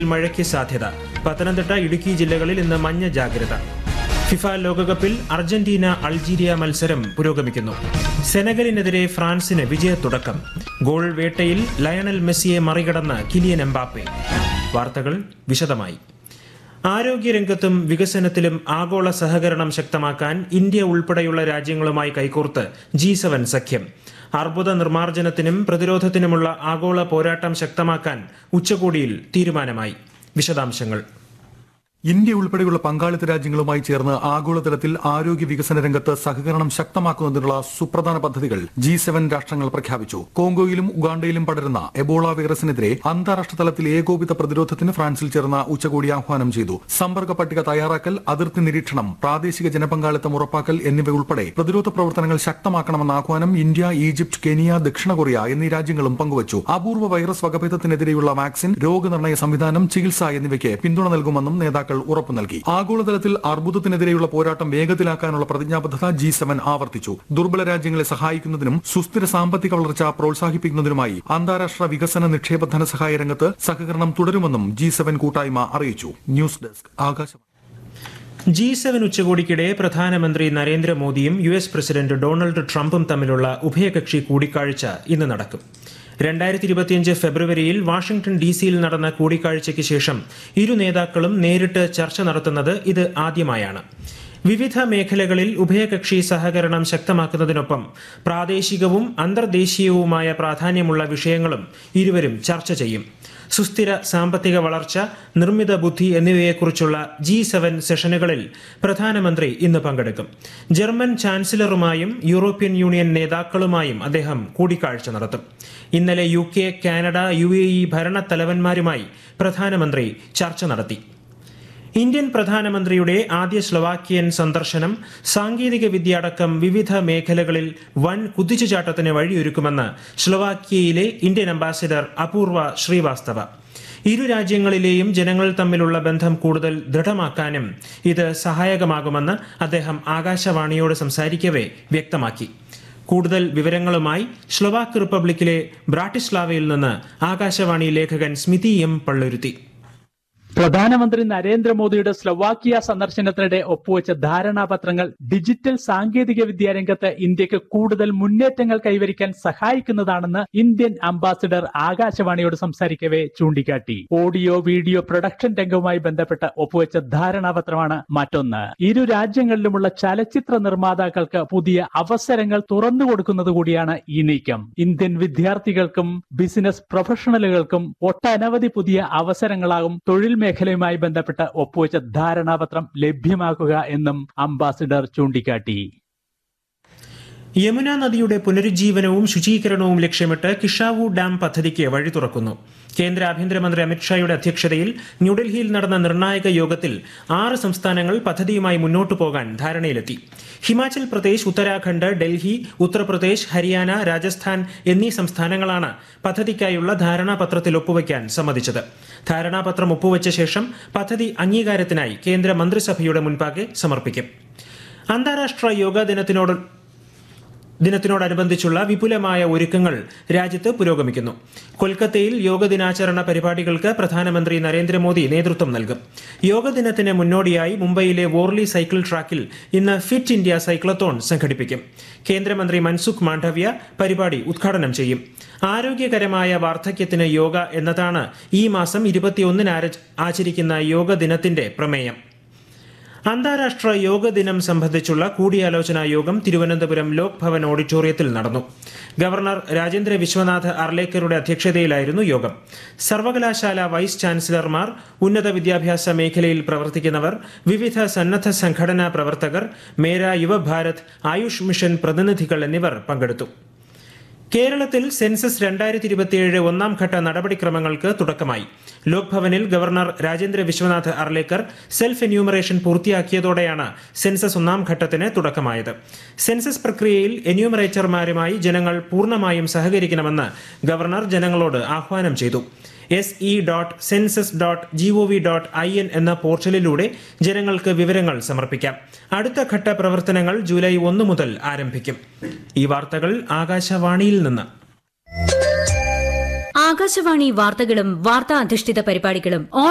മഴയ്ക്ക് സാധ്യത പത്തനംതിട്ട ഇടുക്കി ജില്ലകളിൽ ഇന്ന് മഞ്ഞ ജാഗ്രത ഫിഫ ലോകകപ്പിൽ അർജന്റീന അൾജീരിയ മത്സരം പുരോഗമിക്കുന്നു സെനഗലിനെതിരെ ഫ്രാൻസിന് വിജയത്തുടക്കം ഗോൾ വേട്ടയിൽ ലയണൽ മെസ്സിയെ മറികടന്ന് കിലിയൻ എംബാപ്പെ വാർത്തകൾ വിശദമായി ആരോഗ്യരംഗത്തും വികസനത്തിലും ആഗോള സഹകരണം ശക്തമാക്കാൻ ഇന്ത്യ ഉൾപ്പെടെയുള്ള രാജ്യങ്ങളുമായി കൈകോർത്ത് ജി സെവൻ സഖ്യം അർബുദ നിർമ്മാർജ്ജനത്തിനും പ്രതിരോധത്തിനുമുള്ള ആഗോള പോരാട്ടം ശക്തമാക്കാൻ ഉച്ചകോടിയിൽ തീരുമാനമായി വിശദാംശങ്ങൾ ഇന്ത്യ ഉൾപ്പെടെയുള്ള പങ്കാളിത്ത രാജ്യങ്ങളുമായി ചേർന്ന് ആഗോളതലത്തിൽ ആരോഗ്യ വികസന രംഗത്ത് സഹകരണം ശക്തമാക്കുന്നതിനുള്ള സുപ്രധാന പദ്ധതികൾ ജി സെവൻ രാഷ്ട്രങ്ങൾ പ്രഖ്യാപിച്ചു കോങ്കോയിലും ഉഗാണ്ടയിലും പടരുന്ന എബോള വൈറസിനെതിരെ അന്താരാഷ്ട്ര തലത്തിൽ ഏകോപിത പ്രതിരോധത്തിന് ഫ്രാൻസിൽ ചേർന്ന ഉച്ചകോടി ആഹ്വാനം ചെയ്തു സമ്പർക്ക പട്ടിക തയ്യാറാക്കൽ അതിർത്തി നിരീക്ഷണം പ്രാദേശിക ജനപങ്കാളിത്തം ഉറപ്പാക്കൽ എന്നിവ ഉൾപ്പെടെ പ്രതിരോധ പ്രവർത്തനങ്ങൾ ശക്തമാക്കണമെന്ന ആഹ്വാനം ഇന്ത്യ ഈജിപ്ത് കെനിയ ദക്ഷിണ കൊറിയ എന്നീ രാജ്യങ്ങളും പങ്കുവച്ചു അപൂർവ വൈറസ് വകഭേദത്തിനെതിരെയുള്ള വാക്സിൻ രോഗനിർണയ സംവിധാനം ചികിത്സ എന്നിവയ്ക്ക് പിന്തുണ നൽകുമെന്നും നേതാക്കൾ ഉറപ്പു നൽകി ആഗോളതലത്തിൽ അർബുദത്തിനെതിരെയുള്ള പോരാട്ടം വേഗത്തിലാക്കാനുള്ള പ്രതിജ്ഞാബദ്ധത ജി സെവൻ ആവർത്തിച്ചു ദുർബല രാജ്യങ്ങളെ സഹായിക്കുന്നതിനും സുസ്ഥിര സാമ്പത്തിക വളർച്ച പ്രോത്സാഹിപ്പിക്കുന്നതിനുമായി അന്താരാഷ്ട്ര വികസന നിക്ഷേപ ധനസഹായ രംഗത്ത് സഹകരണം തുടരുമെന്നും ജി സെവൻ കൂട്ടായ്മ അറിയിച്ചു news desk Akashvani G seven ഉച്ചകോടിക്കിടെ പ്രധാനമന്ത്രി നരേന്ദ്രമോദിയും യു എസ് പ്രസിഡന്റ് ഡൊണാൾഡ് ട്രംപും തമ്മിലുള്ള ഉഭയകക്ഷി കൂടിക്കാഴ്ച ഇന്ന് നടക്കും രണ്ടായിരത്തി ഇരുപത്തിയഞ്ച് ഫെബ്രുവരിയിൽ വാഷിംഗ്ടൺ ഡി സിയിൽ നടന്ന കൂടിക്കാഴ്ചയ്ക്ക് ശേഷം ഇരു നേതാക്കളും നേരിട്ട് ചർച്ച നടത്തുന്നത് ഇത് ആദ്യമായാണ് വിവിധ മേഖലകളിൽ ഉഭയകക്ഷി സഹകരണം ശക്തമാക്കുന്നതിനൊപ്പം പ്രാദേശികവും അന്തർദേശീയവുമായ പ്രാധാന്യമുള്ള വിഷയങ്ങളും ഇരുവരും ചർച്ച ചെയ്യും സുസ്ഥിര സാമ്പത്തിക വളർച്ച നിർമ്മിത ബുദ്ധി എന്നിവയെക്കുറിച്ചുള്ള ജി സെവൻ സെഷനുകളിൽ പ്രധാനമന്ത്രി ഇന്ന് പങ്കെടുക്കും ജർമ്മൻ ചാൻസലറുമായും യൂറോപ്യൻ യൂണിയൻ നേതാക്കളുമായും അദ്ദേഹം കൂടിക്കാഴ്ച നടത്തും ഇന്നലെ U K Canada U A E ഭരണത്തലവന്മാരുമായി പ്രധാനമന്ത്രി ചർച്ച നടത്തി ഇന്ത്യൻ പ്രധാനമന്ത്രിയുടെ ആദ്യ സ്ലൊവാക്കിയൻ സന്ദർശനം സാങ്കേതിക വിദ്യ അടക്കം വിവിധ മേഖലകളിൽ വൻ കുതിച്ചുചാട്ടത്തിന് വഴിയൊരുക്കുമെന്ന് സ്ലൊവാക്കിയയിലെ ഇന്ത്യൻ അംബാസിഡർ അപൂർവ ശ്രീവാസ്തവ ഇരു രാജ്യങ്ങളിലെയും ജനങ്ങൾ തമ്മിലുള്ള ബന്ധം കൂടുതൽ ദൃഢമാക്കാനും ഇത് സഹായകമാകുമെന്ന് അദ്ദേഹം ആകാശവാണിയോട് സംസാരിക്കവേ വ്യക്തമാക്കി കൂടുതൽ വിവരങ്ങളുമായി സ്ലൊവാക്ക് റിപ്പബ്ലിക്കിലെ ബ്രാട്ടിസ്ലാവയിൽ നിന്ന് ആകാശവാണി ലേഖകൻ സ്മിതി എം പള്ളുരുത്തി പ്രധാനമന്ത്രി നരേന്ദ്രമോദിയുടെ സ്ലൊവാക്കിയ സന്ദർശനത്തിനിടെ ഒപ്പുവെച്ച ധാരണാപത്രങ്ങൾ ഡിജിറ്റൽ സാങ്കേതിക വിദ്യാ രംഗത്ത് ഇന്ത്യക്ക് കൂടുതൽ മുന്നേറ്റങ്ങൾ കൈവരിക്കാൻ സഹായിക്കുന്നതാണെന്ന് ഇന്ത്യൻ അംബാസിഡർ ആകാശവാണിയോട് സംസാരിക്കവേ ചൂണ്ടിക്കാട്ടി ഓഡിയോ വീഡിയോ പ്രൊഡക്ഷൻ രംഗവുമായി ബന്ധപ്പെട്ട് ഒപ്പുവെച്ച ധാരണാപത്രമാണ് മറ്റൊന്ന് ഇരു രാജ്യങ്ങളിലുമുള്ള ചലച്ചിത്ര നിർമ്മാതാക്കൾക്ക് പുതിയ അവസരങ്ങൾ തുറന്നു കൊടുക്കുന്നത് കൂടിയാണ് ഈ നീക്കം ഇന്ത്യൻ വിദ്യാർത്ഥികൾക്കും ബിസിനസ് പ്രൊഫഷണലുകൾക്കും ഒട്ടനവധി പുതിയ അവസരങ്ങളാകും തൊഴിൽ മേഖലയുമായി ബന്ധപ്പെട്ട് ഒപ്പുവെച്ച ധാരണാപത്രം ലഭ്യമാക്കുക എന്നും അംബാസിഡർ ചൂണ്ടിക്കാട്ടി യമുന നദിയുടെ പുനരുജ്ജീവനവും ശുചീകരണവും ലക്ഷ്യമിട്ട് കിഷാവു ഡാം പദ്ധതിക്ക് വഴി തുറക്കുന്നു കേന്ദ്ര ആഭ്യന്തരമന്ത്രി അമിത്ഷായുടെ അധ്യക്ഷതയിൽ ന്യൂഡൽഹിയിൽ നടന്ന നിർണായക യോഗത്തിൽ ആറ് സംസ്ഥാനങ്ങൾ പദ്ധതിയുമായി മുന്നോട്ടു പോകാൻ ധാരണയിലെത്തി ഹിമാചൽ പ്രദേശ് ഉത്തരാഖണ്ഡ് ഡൽഹി ഉത്തർപ്രദേശ് ഹരിയാന രാജസ്ഥാൻ എന്നീ സംസ്ഥാനങ്ങളാണ് പദ്ധതിക്കായുള്ള ധാരണാപത്രത്തിൽ ഒപ്പുവയ്ക്കാൻ സമ്മതിച്ചത് ധാരണാപത്രം ഒപ്പുവെച്ച ശേഷം പദ്ധതി അംഗീകാരത്തിനായി കേന്ദ്ര മന്ത്രിസഭയുടെ മുൻപാകെ സമർപ്പിക്കും അന്താരാഷ്ട്ര യോഗാ ദിനത്തിനോട് ദിനത്തിനോടനുബന്ധിച്ചുള്ള വിപുലമായ ഒരുക്കങ്ങൾ രാജ്യത്ത് പുരോഗമിക്കുന്നു കൊൽക്കത്തയിൽ യോഗ ദിനാചരണ പരിപാടികൾക്ക് പ്രധാനമന്ത്രി നരേന്ദ്രമോദി നേതൃത്വം നൽകും യോഗ ദിനത്തിന് മുന്നോടിയായി മുംബൈയിലെ വോർലി സൈക്കിൾ ട്രാക്കിൽ ഇന്ന് ഫിറ്റ് ഇന്ത്യ സൈക്ലത്തോൺ സംഘടിപ്പിക്കും കേന്ദ്രമന്ത്രി മൻസുഖ് മാണ്ഡവ്യ പരിപാടി ഉദ്ഘാടനം ചെയ്യും ആരോഗ്യകരമായ വാർദ്ധക്യത്തിന് യോഗ എന്നതാണ് ഈ മാസം ഇരുപത്തിയൊന്നിന് ആചരിക്കുന്ന യോഗ ദിനത്തിന്റെ പ്രമേയം അന്താരാഷ്ട്ര യോഗ ദിനം സംബന്ധിച്ചുള്ള കൂടിയാലോചനാ യോഗം തിരുവനന്തപുരം ലോക് ഭവൻ ഓഡിറ്റോറിയത്തിൽ നടന്നു ഗവർണർ രാജേന്ദ്ര വിശ്വനാഥ് അർലേക്കറുടെ അധ്യക്ഷതയിലായിരുന്നു യോഗം സർവകലാശാല വൈസ് ചാൻസലർമാർ ഉന്നത വിദ്യാഭ്യാസ മേഖലയിൽ പ്രവർത്തിക്കുന്നവർ വിവിധ സന്നദ്ധ സംഘടനാ പ്രവർത്തകർ മേര യുവഭാരത് ആയുഷ് മിഷൻ പ്രതിനിധികൾ എന്നിവർ പങ്കെടുത്തു കേരളത്തിൽ സെൻസസ് രണ്ടായിരത്തി ഇരുപത്തിയേഴ് ഒന്നാം ഘട്ട നടപടിക്രമങ്ങൾക്ക് തുടക്കമായി ലോക്ഭവനിൽ governor Rajendra Vishwanath Arlekar self enumeration പൂർത്തിയാക്കിയതോടെയാണ് സെൻസസ് ഒന്നാം ഘട്ടത്തിന് തുടക്കമായത് സെൻസസ് പ്രക്രിയയിൽ എന്യൂമറേറ്റർമാരുമായി ജനങ്ങൾ പൂർണ്ണമായും സഹകരിക്കണമെന്ന് ഗവർണർ ജനങ്ങളോട് ആഹ്വാനം ചെയ്തു S E dot census dot G O V dot I N എന്ന പോർട്ടലിലൂടെ ജനങ്ങൾക്ക് വിവരങ്ങൾ സമർപ്പിക്കാം അടുത്ത ഘട്ട പ്രവർത്തനങ്ങൾ ജൂലൈ ഒന്ന് മുതൽ ആരംഭിക്കും ഈ വാർത്തകൾ ആകാശവാണിയിൽ നിന്ന് ആകാശവാണി വാർത്തകളും വാർത്താ അധിഷ്ഠിത പരിപാടികളും